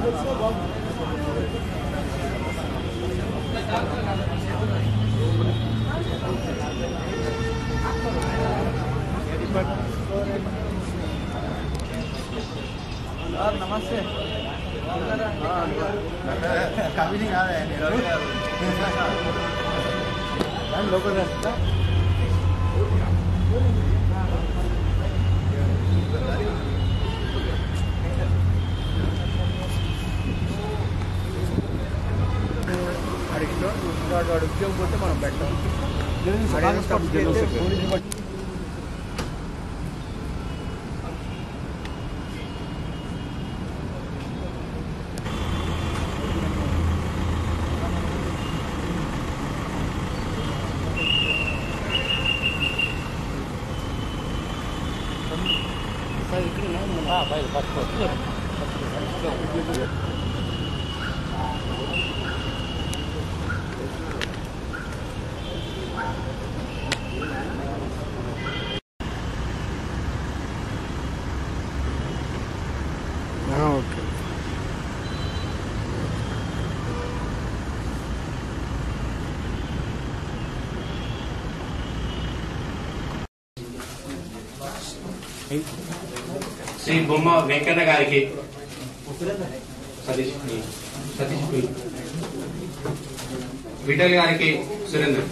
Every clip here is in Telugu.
నమస్తే కంపెనీ కాదే లోపల అడిగిలో వాడు వాడు ఉద్యోగం పోతే మనం పెట్టాం పోలీసు పట్టి ఓకే శ్రీ బొమ్మ వెంకన్న గారికి సతీష్ ప్లీజ్. సతీష్ ప్లీజ్. విఠల్ గారికి సురేంద్ర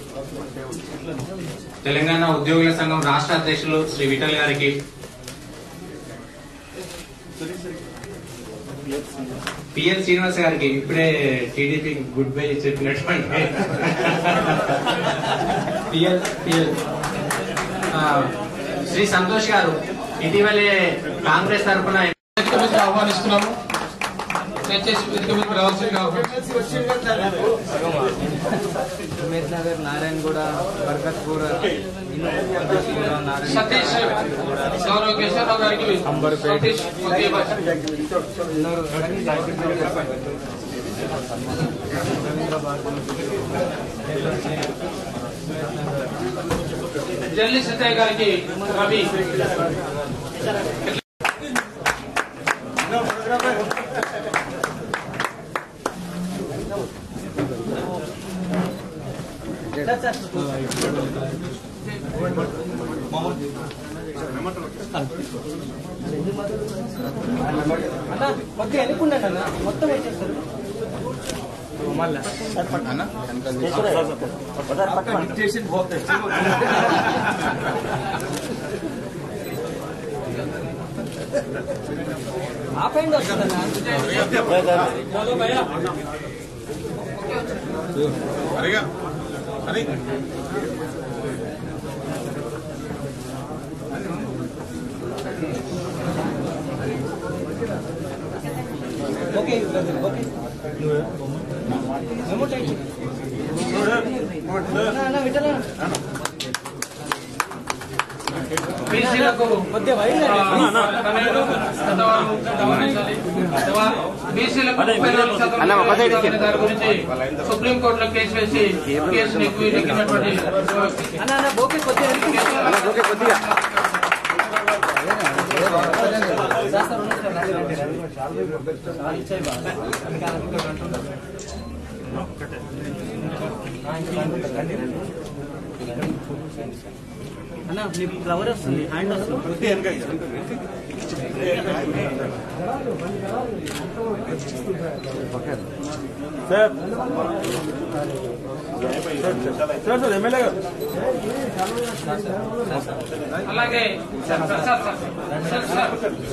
తెలంగాణ ఉద్యోగుల సంఘం రాష్ట్ర అధ్యక్షులు శ్రీ విఠల్ గారికి పిఎల్ శ్రీనివాస్ గారికి ఇప్పుడే టీడీపీ గుడ్ బై చెప్పినటువంటి పిఎల్ పిఎల్ ఆ, శ్రీ సంతోష్ గారు ఇటీవలే కాంగ్రెస్ తరఫున వేదిక మీదకి ఆహ్వానిస్తున్నాము దయచేసి వేదిక మీదకి రావాల్సిందిగా ఉమేష్ నగర్ నారాయణగూడ బర్కత్పూర్ సతీష్ గౌరవ కేశవరావు గారికి సతీష్ ఒకే భాష. జల్లి సత్య గారికి రవి అన్న కొద్దిగా ఎన్నుకుండండి అన్న మొత్తం వచ్చేస్తారు ఆపండి వస్తుందన్నా ఓకే ఓకే మెమో టైట్ అన్న అన్న విట్టనా బీసీలకు కొద్దిగా వైడ్ పన్నెండు పెద్దవారు గమనించాలి పెద్దవారు బీసీలకు ముప్పై నాలుగు శాతం అనే దాని గురించి సుప్రీంకోర్టులో కేసు వేసి కేసు నెగ్గి నెగ్గినటువంటి అన్న అన్న ఓకే కొద్దిగా ఎన్నుకుంటా. సార్, సార్, ఉన్నాయి సార్. ఇచ్చేయి బా. ఇంకా ఇంకా అంటుందా? ఆ, ఇంకా అంటుందా? రండి, రండి. అన్న మీ ఫ్లవర్ వస్తుంది హ్యాండ్ వస్తుంది అలాగే sir sir sir sir sir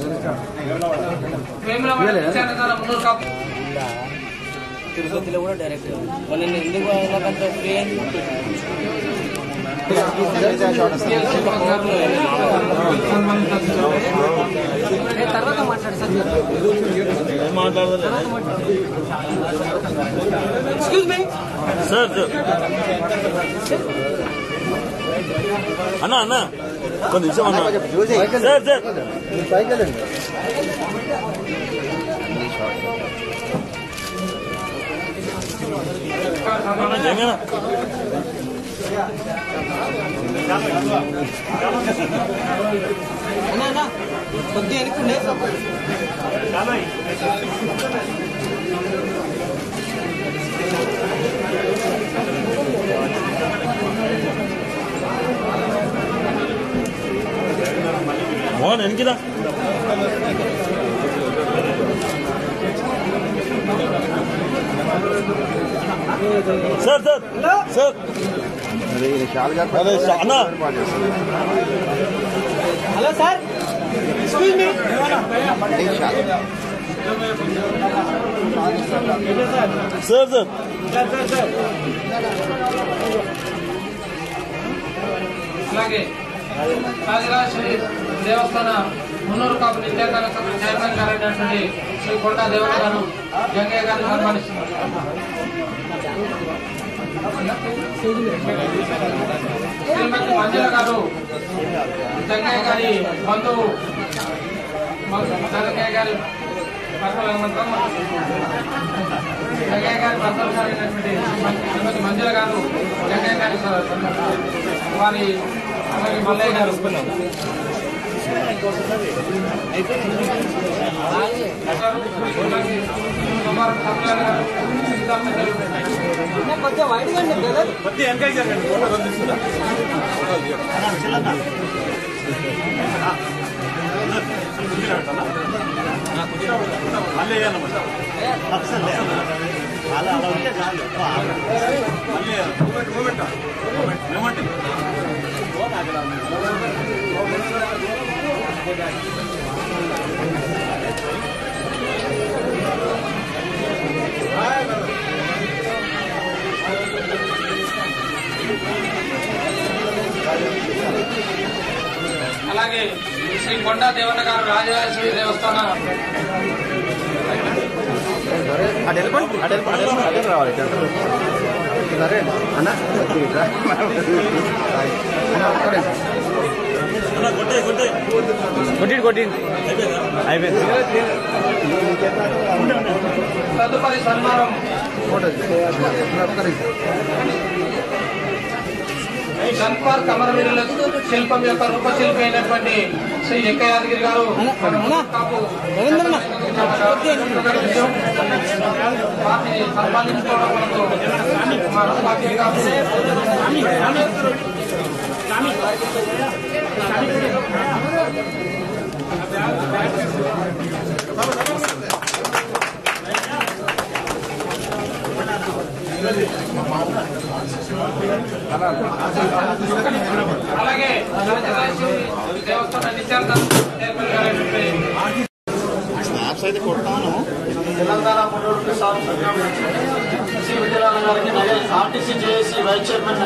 Vemulawada విచారణ మున్నూరు కాపు తిరుపతిలో కూడా డైరెక్ట్ మొన్న నేను ఎందుకు వెళ్ళకంటే ఫ్రీ అయింది నేను తర్వాత మాట్లాడు సార్ ఎక్స్క్యూజ్ మీ సార్ అన్న అన్న ఒక నిమిషం అన్న సార్ సార్ అన్న, జగన్ అన్నా అన్నా కొద్దిగా వెనుకుండే మోహన్ వెనకిరా సార్ సార్ సార్ అరే అన్నా hello sir excuse me sir sir అలాగే రాజరాజేశ్వరి దేవస్థాన మున్నూరు కాపు నిత్యాకాల సభ చైర్మన్ గారు అయినటువంటి శ్రీ కొండా దేవత గారు జంగయ్య గారిని సన్మానిస్తున్నారు శ్రీమతి మంజుల గారు జంగయ్య గారి బంధువు జంగయ్య గారి భర్తలు ఏమంటారు? జంగయ్య గారి భర్తలు గారు అయినటువంటి శ్రీమతి మంజుల గారు జంగయ్య గారి స- వారి అలాగే మల్లయ్య గారు కుమార్ కళ్యాణ్ గారు సీతా పెద్దలు కొంచెం వైడ్గా అండి బ్రదర్ అలాగే శ్రీ కొండా దేవత గారు రాజరాజేశ్వరి దేవస్థానం అటు వెళ్ళిపోండి అటు వెళ్ళిపోండి అటు వెళ్ళిపోండి. అటు రావాలి ఇటు. సరే అన్న అన్న, ఒక్కడే. అన్నా కొట్టే కొట్టే కొట్టిండు కొట్టిండు అయిపోయింది తదుపరి సన్మానం ఫోటో ఒక్కరే సన్పార్ కమరవీరులకు శిల్పం యొక్క రూపశిల్పి అయినటువంటి శ్రీ ఎక్క యాదగిరి గారు కాపు రవీంద్రన్న వారిని సన్మానించుకోవడం మనకు మా పార్టీ కాపు అలాగే రాజరాజేశ్వరి దేవస్థాన నిత్యానంద చైర్మన్ గారు అయినటువంటి తెలంగాణ మున్నూరు సంఘం శ్రీ విద్యారాయణ గారికి నగర ఆర్టీసీ జేఏసీ వైస్ చైర్మన్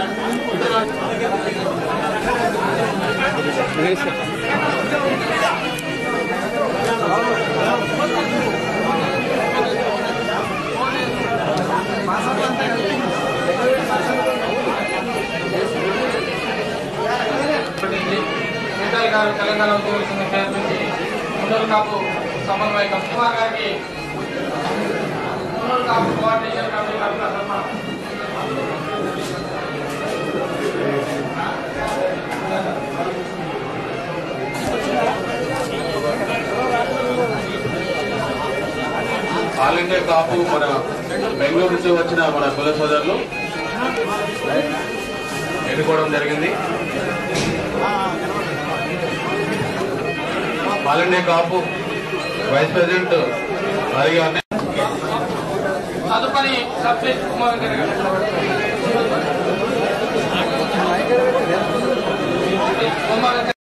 మిగతాయి గారు తెలంగాణ ఉద్యోగుల సంఘం చైర్మన్ మున్నూరు కాపు సమన్వయకం కుమార్ గారికి మున్నూరు కాపు కోఆర్డినేషన్ కమిటీ తరఫున సన్మానం ఆల్ ఇండియా కాపు మన బెంగళూరు నుంచి వచ్చిన మన కుల సోదరులు ఎన్నుకోవడం జరిగింది all India Kapu vice president Hari గారిని తదుపరి సబ్జెక్ట్ కుమార్ గారు కుమార్ గారు